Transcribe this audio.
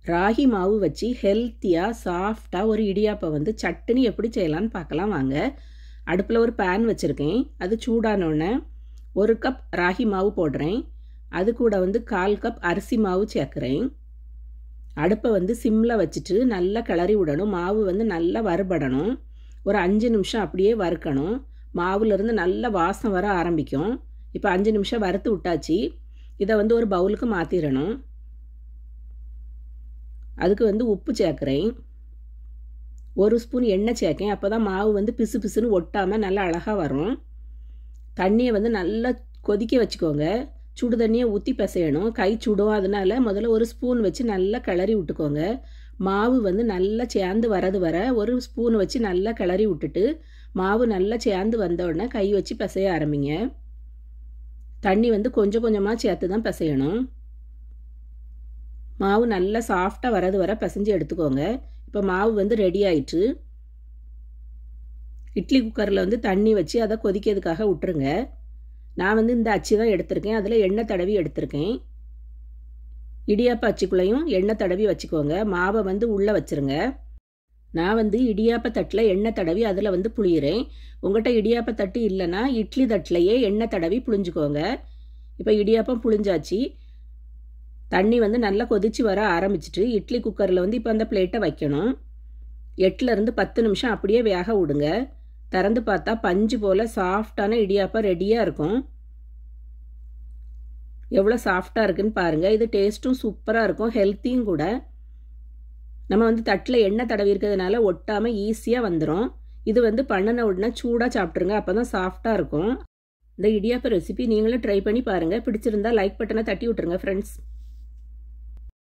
ராகி மாவு வச்சு ஹெல்த்தியாக சாஃப்டாக ஒரு இடியாப்பம் வந்து சட்டுனி எப்படி செய்யலான்னு பார்க்கலாம் வாங்க அடுப்பில் ஒரு பேன் வச்சுருக்கேன் அது சூடானோடனே ஒரு கப் ராகி மாவு போடுறேன் அது கூட வந்து கால் கப் அரிசி மாவு சேர்க்குறேன் அடுப்பை வந்து சிம்மில் வச்சுட்டு நல்லா கிளறி விடணும் மாவு வந்து நல்லா வறுபடணும் ஒரு அஞ்சு நிமிஷம் அப்படியே வறுக்கணும் மாவுலேருந்து நல்ல வாசம் வர ஆரம்பிக்கும் இப்போ அஞ்சு நிமிஷம் வறுத்து விட்டாச்சு இதை வந்து ஒரு பவுலுக்கு மாற்றிடணும் அதுக்கு வந்து உப்பு சேர்க்குறேன் ஒரு ஸ்பூன் எண்ணெய் சேர்க்கேன் அப்போ தான் மாவு வந்து பிசு பிசுன்னு ஒட்டாமல் நல்லா அழகாக வரும் தண்ணியை வந்து நல்லா கொதிக்க வச்சுக்கோங்க சுடு தண்ணியை ஊற்றி பிசையணும் கை சுடும் அதனால முதல்ல ஒரு ஸ்பூன் வச்சு நல்லா கிளறி விட்டுக்கோங்க மாவு வந்து நல்லா சேர்ந்து வரது வர ஒரு ஸ்பூன் வச்சு நல்லா கிளறி விட்டுட்டு மாவு நல்லா சேர்ந்து வந்த உடனே கை வச்சு பிசைய ஆரம்பிங்க தண்ணி வந்து கொஞ்சம் கொஞ்சமாக சேர்த்து தான் பிசையணும் மாவு நல்லா சாஃப்டாக வரது வர பிசைஞ்சு எடுத்துக்கோங்க இப்போ மாவு வந்து ரெடி ஆயிட்டு இட்லி குக்கரில் வந்து தண்ணி வச்சு அதை கொதிக்கிறதுக்காக விட்டுருங்க நான் வந்து இந்த அச்சு தான் எடுத்திருக்கேன் அதில் எண்ணெய் தடவி எடுத்திருக்கேன் இடியாப்ப அச்சுக்குள்ளேயும் எண்ணெய் தடவி வச்சுக்கோங்க மாவை வந்து உள்ளே வச்சுருங்க நான் வந்து இடியாப்ப தட்டில் எண்ணெய் தடவி அதில் வந்து புளியிறேன் உங்கள்கிட்ட இடியாப்ப தட்டு இல்லைன்னா இட்லி தட்டிலையே எண்ணெய் தடவி புளிஞ்சுக்கோங்க இப்போ இடியாப்பம் புளிஞ்சாச்சு தண்ணி வந்து நல்லா கொதிச்சு வர ஆரம்பிச்சிட்டு இட்லி குக்கரில் வந்து இப்போ அந்த பிளேட்டை வைக்கணும் எட்டுலேருந்து பத்து நிமிஷம் அப்படியே வேக விடுங்க திறந்து பார்த்தா பஞ்சு போல் சாஃப்டான இடியாப்பம் ரெடியாக இருக்கும் எவ்வளோ சாஃப்டாக இருக்குன்னு பாருங்கள் இது டேஸ்ட்டும் சூப்பராக இருக்கும் ஹெல்த்தியும் கூட நம்ம வந்து தட்டில் எண்ணெய் தடவி இருக்கிறதுனால ஒட்டாமல் ஈஸியாக வந்துடும் இது வந்து பண்ணின உடனே சூடாக சாப்பிட்ருங்க அப்போ தான் சாஃப்டாக இருக்கும் இந்த இடியாப்ப ரெசிபி நீங்களும் ட்ரை பண்ணி பாருங்கள் பிடிச்சிருந்தா லைக் பட்டனை தட்டி விட்ருங்க ஃப்ரெண்ட்ஸ்